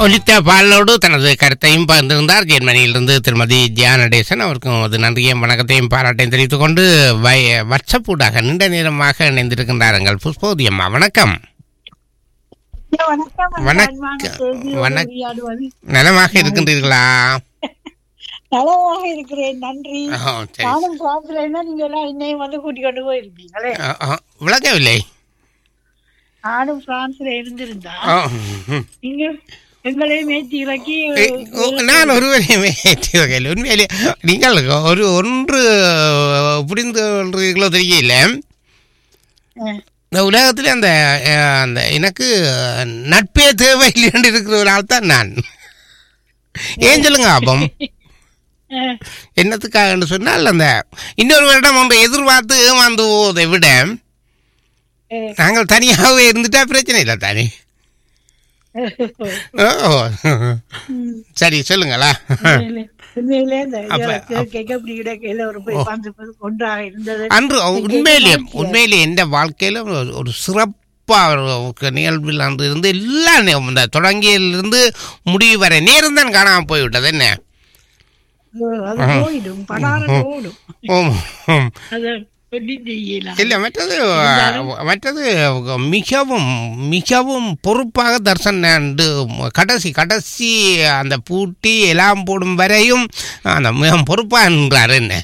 ஒலித்த பாலோடு தனது கருத்தையும் பகிர்ந்திருந்தார் ஜெர்மனியிலிருந்து திருமதி ஜியா நடேசன் அவருக்கும் அது நன்றியும் வணக்கத்தையும் பாராட்டையும் தெரிவித்துக் கொண்டு வய- வாட்ஸ்அப்பூடாக நீண்ட நேரமாக இணைந்திருக்கின்றார் எங்கள் புஷ்போதியம்மா வணக்கம் வணக்கம் வணக்கம். அன்பான தேவி வணக்- உரையாடுவது. நலமாக இருக்கின்றீர்களா நலமாக இருக்கிறேன் நன்றி ஓ, சரி நானும் பிரார்த்தனைனா நீங்க எல்லாம் என்னையும் வந்து கூட்டிக் கொண்டு போயிருப்பீங்களே ஆ, ஆ, விளங்கவில்லை நானும் பிரான்ஸ்ல இருந்திருந்தா ஓ, ம். நீங்க எங்களையும் ஏற்றி இறக்கி ஏய், ஓ, நான் ஒருவரையுமே ஏற்றி வகையில் உண்மையிலே நீங்கள் ஒரு ஒன்று புரிந்து கொள்றீர்களோ தெரியல அஹ், இந்த உலகத்தில் அந்த அஹ், அந்த எனக்கு நட்பே தேவையில்லை என்று இருக்கிற ஒரு ஆள் தான் நான் ஏன் சொல்லுங்க ஆபம் அஹ், என்னத்துக்காக என்று சொன்னால் அந்த இன்னொரு வருடம் ஒன்று எதிர்பார்த்து ஏமாந்து போவதை விட அஹ், நாங்கள் தனியாகவே இருந்துட்டா பிரச்சனை இல்லை தானே ஓ ம், சரி சொல்லுங்களா உண்மையிலே- உண்மையிலே இந்த அப்ப- கே- கேட்க அப்படி கிடைக்கையில ஒரு போய் உட்கார்ந்து ஒன்றாக இருந்தது அன்று உண்மையிலே உண்மையிலே எந்த வாழ்க்கையில ஒரு- ஒரு சிறப்பாக ஒரு நிகழ்வில் அன்று இருந்து எல்லா நே- இந்த தொடங்கியிலிருந்து முடிவு வரை நேரம் தான் காணாமல் போய்விட்டது என்ன அஹ், அது போயிடும் படார ஓடும் ஓம், ஓம். அத சொல்லி செய்யலாம் இல்லை மற்றது மற்றது மிகவும் மிகவும் பொறுப்பாக தர்சன் அண்டு கடைசி கடைசி அந்த பூட்டி எல்லாம் போடும் வரையும் அந்த மிகவும் பொறுப்பாக என்றார் என்ன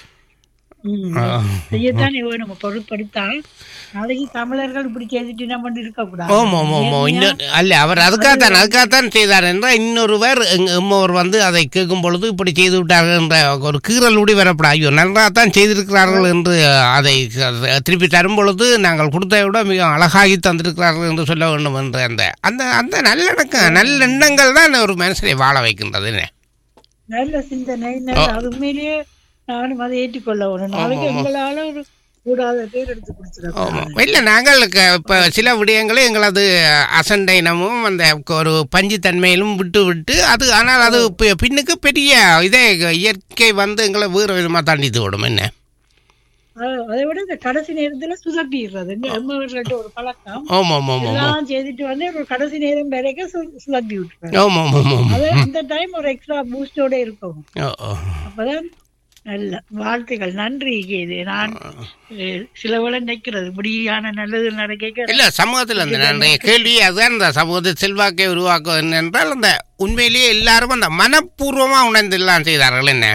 ம். செய்யத்தானே வேணும் பொருட்படுத்தால் நாளைக்கு தமிழர்கள் இப்படி செய்துட்டு நம்ம இருக்கக்கூடாது ஓம் ஓம் ஓம் ஓம் இன்னொரு அல்ல அவர் அதுக்காகத்தான் அதுக்காகத்தான் செய்தார் என்றால் இன்னொருவர் எங்க- எம்மவர் வந்து அதை கேட்கும் பொழுது இப்படி செய்து விட்டார்கள் என்ற ஒரு கீறலூடி வரப்பட ஐயோ நன்றாகத்தான் செய்திருக்கிறார்கள் என்று அதை திருப்பி தரும் பொழுது நாங்கள் கொடுத்ததை விட மிக அழகாகி தந்திருக்கிறார்கள் என்று சொல்ல வேண்டும் என்ற அந்த அந்த அந்த நல்லடக்கம் நல்லெண்ணங்கள் தான் ஒரு மனுஷனை வாழ வைக்கின்றது என்ன நல்ல சிந்தனை நல்ல அது உண்மையிலேயே நானும் அதை ஏற்றுக்கொள்ள வேணும் நாளைக்கு எங்களால ஒரு கூடாத பேர் எடுத்து கொடுத்துருக்கோம் ஆமாம் இல்லை நாங்கள் இப்போ சில விடயங்களை எங்களது அசண்டைனமும் அந்த ஒரு பஞ்சுத்தன்மையிலும் விட்டு விட்டு அது ஆனால் அது பி- பின்னுக்கு பெரிய இதே இயற்கை வந்து எங்களை வேறு விதமாக தாண்டித்து விடும் என்ன அதை விட இந்த கடைசி நேரத்துல சுதப்பிடுறது எம்மவர்கள்ட்ட ஒரு பழக்கம் ஆமாம் ஆமாம் ஆமாம் எல்லாம் செய்துட்டு வந்து ஒரு கடைசி நேரம் வரைக்கும் சு- சுதப்பி விட்டுறாரு ஆமாம் ஆமாம் ஆமாம் அது அந்த டைம் ஒரு எக்ஸ்ட்ரா பூஸ்டோட இருக்கும் ஓ ஓ அப்பதான் நல்ல வாழ்த்துக்கள் நன்றி இது நான் அஹ், சில வேளை நினைக்கிறது இப்படியான நல்லது நடக்க இல்லை சமூகத்தில் அந்த நிறைய கேள்வி அதுதான் இந்த சமூகத்தை செல்வாக்கை உருவாக்குவது என்னென்றால் அந்த உண்மையிலேயே எல்லாரும் அந்த மனப்பூர்வமாக உணர்ந்து எல்லாம் செய்தார்கள் என்ன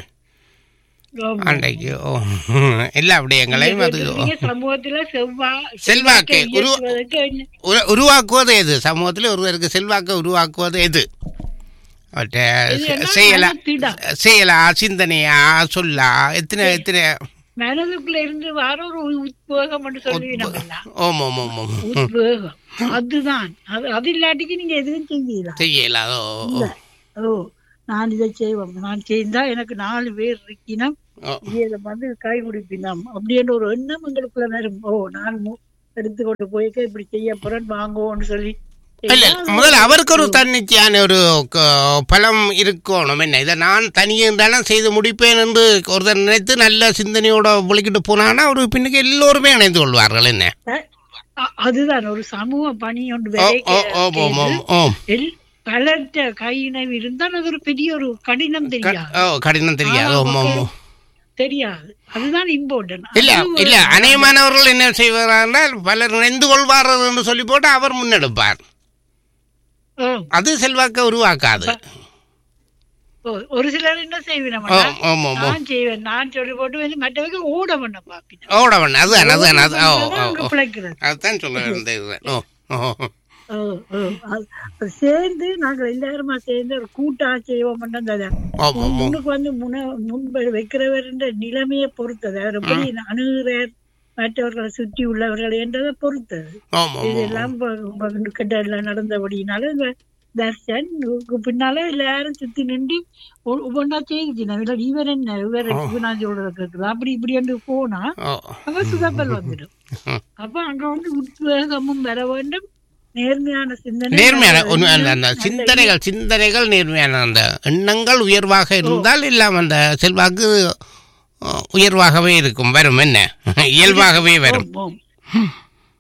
அன்றைக்கு ஓ எல்லா விடயங்களையும் அது ஓ. சமூகத்துல செவ்வா செல்வாக்கை உரு இயக்குவதற்கு என்ன- உரு- உருவாக்குவது எது சமூகத்தில் ஒருவருக்கு செல்வாக்கை உருவாக்குவது எது அவற்றை இது என்ன? செய்யலா மனத்திடம். செய்யலா சிந்தனையா சொல்லா எத்தனை எத்தனை மனதுக்குள்ள இருந்து வர ஒரு உத்வேகம் என்று சொல்லி நம்ம ஓம் ஓம் ஓம் ஓம் உத்வேகம் அதுதான் அது அது இல்லாட்டிக்கு நீங்க எதுவும் செய்யலாம் செய்யலா ஓ ஓ, ஓ நான் இதை செய்வோம் நான் செய்தா எனக்கு நாலு பேர் இருக்கினம் ஓ இதை வந்து கை குடிப்பினம் அப்படின்ற ஒரு எண்ணம் எங்களுக்குள்ள வரும் ஓ நான் மு- எடுத்துக்கொண்டு போய்க்க இப்படி செய்ய போறேன் வாங்குவோம்னு சொல்லி இல்ல முதல்ல அவருக்கு ஒரு தன்னிச்சையான ஒரு க- பலம் இருக்கணும் என்ன இதை நான் தனியே இருந்தாலும் செய்து முடிப்பேன் என்று ஒருத்தர் நினைத்து நல்ல சிந்தனையோட விளக்கிட்டு போனான்னா ஒரு பின்னுக்கு எல்லோருமே இணைந்து கொள்வார்கள் என்ன அ- அ- அதுதான் ஒரு சமூக பணி ஒன்று ஓ வேலைக்கு ஓ ஓ ஓம் ஓம் ஓம் எல்- பலர்ட்ட கையினவு இருந்தால் அது ஒரு பெரிய ஒரு கடினம் தெரியாது ஓ கடினம் தெரியாது ஓம் ஓம் ஓம் தெரியாது அதுதான் இம்பார்ட்டன்ட் இல்ல இல்ல அநேகமானவர்கள் என்ன செய்வார்கள் பலர் நினைந்து கொள்வார்கள் என்று சொல்லி போட்டு அவர் முன்னெடுப்பார் அது செல்வாக்க உருவாக்காது ஒரு சிலர் என்ன செய்வேன் ஓம் ஓம் ஓம் ஓம் நான் செய்வேன் நான் சொல்லி போட்டு வந்து மற்றவங்க ஓட பண்ண பாப்பினேன் ஓடவன் அதுதான் அதுதான் அது ஓ ஓ ஓ பிழைக்கிறது அதுதான் சொல்ல இருந்தது ஓ ஓ ஓ, ஓ, அது- அது சேர்ந்து நாங்கள் எல்லாருமா சேர்ந்து ஒரு கூட்டா செய்வோம் அந்த ஓம் ஓம் ஓம் முன்னுக்கு வந்து முன முன்பு வைக்கிறவர் நிலைமையை பொறுத்தது அவர் எப்படி அணுகிறார் மற்றவர்களை சுற்றி உள்ளவர்கள் என்றதை பொறுத்தது ஓம் ஓம் ஓம் இதெல்லாம் கட்டெல்லாம் நடந்தபடினால இந்த தர்ஷன் இவருக்கு பின்னால எல்லாரும் சுத்தி நின்று ஒ- ஒவ்வொன்றா செய்திச்சினா இல்ல இவர் என்ன இவர் இவர் நான் சொல்றது கேக்குது அப்படி இப்படி என்று போனா ஓ அப்ப சுதப்பல் வந்துடும் ம். அப்ப அங்க வந்து உத்வேகமும் வர வேண்டும் நேர்மையான சிந்தனை நேர்மையான வர உண்மை- அந்த வேண்டும். அந்த நல்ல சிந்தனைகள் சிந்தனைகள் நேர்மையான அந்த எண்ணங்கள் உயர்வாக இருந்தால் எல்லாம் அந்த செல்வாக்கு அஹ், உயர்வாகவே இருக்கும் வரும் என்ன இயல்பாகவே வரும் ஓம், ஓம்.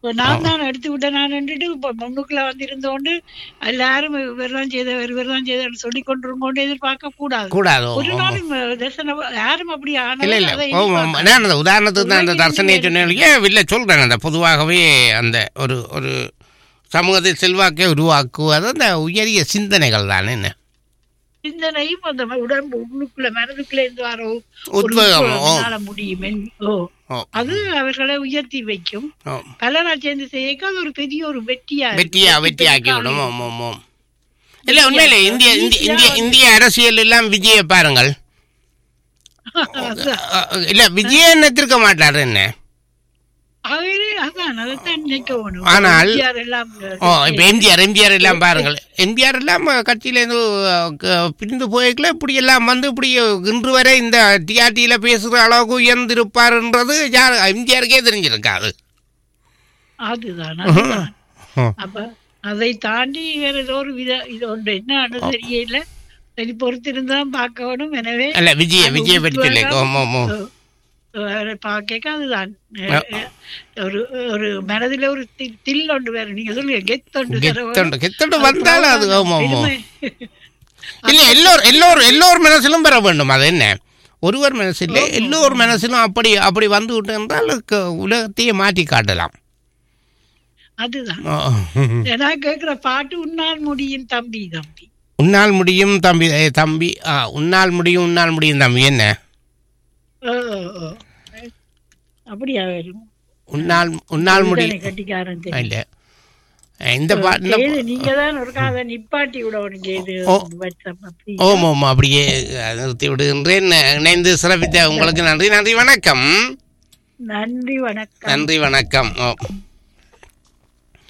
இப்ப நான் தான் எடுத்து விட்டேன் நான் நின்றுட்டு இப்ப முன்னுக்குள்ள வந்திருந்தோண்டு எல்லாரும் இவர்தான் செய்த இவர்தான் செய்த சொல்லி கொண்டிருக்கோண்டு எதிர்பார்க்க கூடாது கூடாது ஓ, ஒரு ஓ, ஓ. நாளும் தர்சன யாரும் அப்படி இல்ல ஆனாலும் இல்ல அதை ஓ, ஓ, எதிர்பார்க்க- நான் அந்த உதாரணத்துக்கு தான் அந்த உண்மையிலே தர்சனையை நீங்க சொன்னேன் ஏன் இல்லை சொல்றேன் அந்த பொதுவாகவே அந்த ஒரு ஒரு சமூகத்தில் செல்வாக்கை உருவாக்குவது அந்த உயரிய சிந்தனைகள் தான் என்ன சிந்தனையும் அந்த உடம்பு உள்ளுக்குள்ள மனதுக்குள்ள இருந்து வர ஒரு உத்வேகம் ஓ என்னால முடியும் என்- ஓ ஓ அது அவர்களை உயர்த்தி வைக்கும் ஓ பலரா சேர்ந்து செய்யக்க அது ஒரு பெரிய ஒரு வெற்றியா இருக்கும். வெற்றியா வெற்றி ஆக்கி விடும் ஓம் ஓம் ஓம் இல்ல உண்மையில இந்திய இந்திய இந்திய இந்திய அரசியல் எல்லாம் விஜய பாருங்கள் அதான். அ, அ, இல்ல விஜயன் எத்திருக்க மாட்டாரு என்ன அவரு அதான் அதைத்தான் நினைக்க வேணும் ஆனால் எம்ஜிஆர் எல்லாம் ஓ இப்ப எம்ஜிஆர் எம்ஜிஆர் எல்லாம் பாருங்கள் எம்ஜிஆர் எல்லாம் கட்சியிலேருந்து பிரிந்து போய்க்கல இப்படி எல்லாம் வந்து இப்படி இன்று வரை இந்த டிஆர்டியில பேசுற அளவுக்கு உயர்ந்திருப்பாருன்றது யார் எம்ஜிஆருக்கே தெரிஞ்சிருக்காது அதுதான் அதுதான் ம். அப்ப அதை தாண்டி வேற ஏதோ ஒரு வித இது ஒன்று என்ன தெரியல சரி பொறுத்திருந்தான் பார்க்க வேணும் எனவே அல்ல விஜய அது விஜய பற்றி சொல்லி உட்வேகம், ஓம் ஓம் ஓம் வேற பார்க்க அதுதான் ஒரு ஒரு மனதில ஒரு தி- தில் ஒன்று வேற நீங்க சொல்லுங்க கெத்தொண்டு தர வேணும். கெத்தண்டு கெத்தண்டு அது வந்தாலும் அது போகாதான் ஓம் ஓம் ஓம் பெருமை. இல்ல எல்லோரும் எல்லோரும் எல்லோர் மனசிலும் பெற வேண்டும் அது என்ன ஒருவர் மனசில் எல்லோர் மனசிலும் அப்படி அப்படி வந்து விட்டு என்றால் க- உலகத்தையே மாற்றி காட்டலாம் அதுதான் ஓ. நான் கேக்குற பாட்டு உன்னால் முடியும் தம்பி தம்பி உன்னால் முடியும் தம்பி ஏ, தம்பி ஆ, உன்னால் முடியும் உன்னால் முடியும் தம்பி என்ன ஓ, ஓ, ஓ. அப்படியா வரும் உன்னால் உன்னால் முடியும் இதுதானே கட்டிக்காரன் தெரியும். இல்ல இந்த பாட்டு இந்த செய்து நீங்க தான் ஒரு காதை நிப்பாட்டி விட உனக்கு இது ஓ. வாட்ஸ்அப் அப்படி ஓம் ஓம் அப்படியே நிறுத்தி விடுகின்றேன் இணைந்து சிறப்பித்த உங்களுக்கு நன்றி நன்றி வணக்கம் நன்றி வணக்கம் நன்றி வணக்கம் ஓ